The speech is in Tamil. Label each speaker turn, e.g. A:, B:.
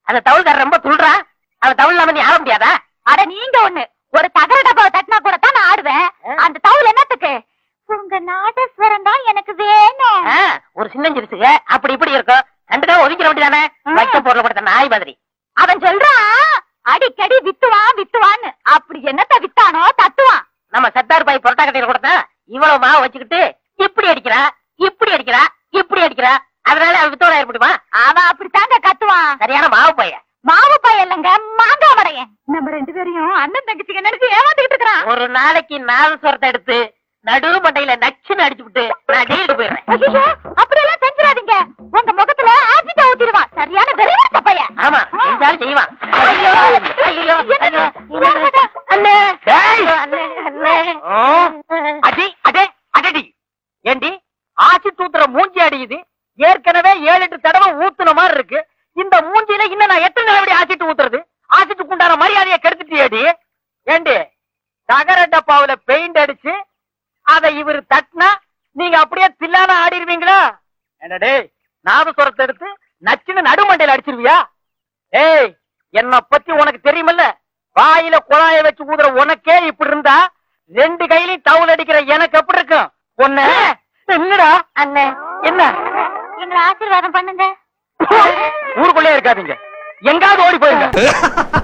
A: அந்த தவுள்கார ரொம்ப துள்றா அவன் தவுள் இல்லாம நீ ஆட முடியாதா
B: அட நீங்க ஒண்ணு ஒரு தகர டப்பாவை தட்டினா கூட தான் நான் ஆடுவேன் அந்த தவுல் என்னத்துக்கு உங்க நாதஸ்வரம் தான் எனக்கு வேணும்
A: ஆ, ஒரு சின்ன சிறுசுக அப்படி இப்படி இருக்கும் கண்டுதான் ஒதுக்கிற வேண்டியதானே
B: ம்.
A: வைக்க பொருளை கொடுத்த நாய் மாதிரி
B: அவன் சொல்றான் அடிக்கடி வித்துவான் வித்துவான்னு அப்படி என்னத்த வித்தானோ தத்துவான்
A: நம்ம சத்தார் பாய் புரட்டா கட்டையில கொடுத்தா இவ்வளவு மாவு வச்சுக்கிட்டு இப்படி அடிக்கிறா இப்படி அடிக்கிறா இப்படி அடிக்கிறா அதனால அவன் வித்தோட ஏற்படுமா
B: அவன் அப்படித்தாங்க கத்துவான்
A: சரியான மாவு பைய
B: மாவு பையன் இல்லைங்க மாங்காய் வரையன் நம்ம ரெண்டு பேரையும் அண்ணன் தங்கச்சிங்க நினைச்சு ஏமாத்திக்கிட்டு இருக்கிறான்
A: ஒரு நாளைக்கு நாதஸ்வரத்தை எடுத்து நடு மண்டையில நச்சுன்னு அடிச்சு விட்டு நான் ஜெயிலுக்கு போயிடுறேன்
B: ஐயோ அப்படியெல்லாம் செஞ்சிடாதீங்க உங்க முகத்துல ஆசிட்ட ஊத்திடுவான் சரியான வெறிவட்ட பையன்
A: ஆமா செஞ்சாலும் செய்வான்
B: ஐயோ,
A: ஐயோ,
B: என்னங்க?
A: ஐயோ,
B: என்னங்க?
A: அண்ணே
C: டேய்!
A: அண்ணே அண்ணே
C: அடி அடே அடடி ஏண்டி ஆசி தூத்துற மூஞ்சி அடியுது ஏற்கனவே ஏழு எட்டு தடவை ஊத்துன மாதிரி இருக்கு இந்த மூஞ்சியில இன்னும் நான் எத்தனை தடவை ஆசிட்டு ஊத்துறது ஆசிட்டுக்கு உண்டான மரியாதையை கெடுத்துட்டியேடி ஏண்டி தகர டப்பாவுல பெயிண்ட் அடிச்சு அதை இவர் தட்டினா நீங்க அப்படியே தில்லான ஆடிடுவீங்களா என்னடே நாதஸ்வரத்தை எடுத்து நச்சுன்னு நடுமண்டையில அடிச்சிருவியா ஏய் என்ன பத்தி உனக்கு தெரியுமில்ல வாயில குழாய வச்சு ஊதுற உனக்கே இப்படி இருந்தா ரெண்டு கையிலையும் டவுல் அடிக்கிற எனக்கு எப்படி இருக்கும் ஒண்ணு என்னடா
A: அண்ணே
C: என்ன
B: எங்களை ஆசீர்வாதம் பண்ணுங்க
C: ஊருக்குள்ளே இருக்காதீங்க எங்காவது ஓடி போயிருங்க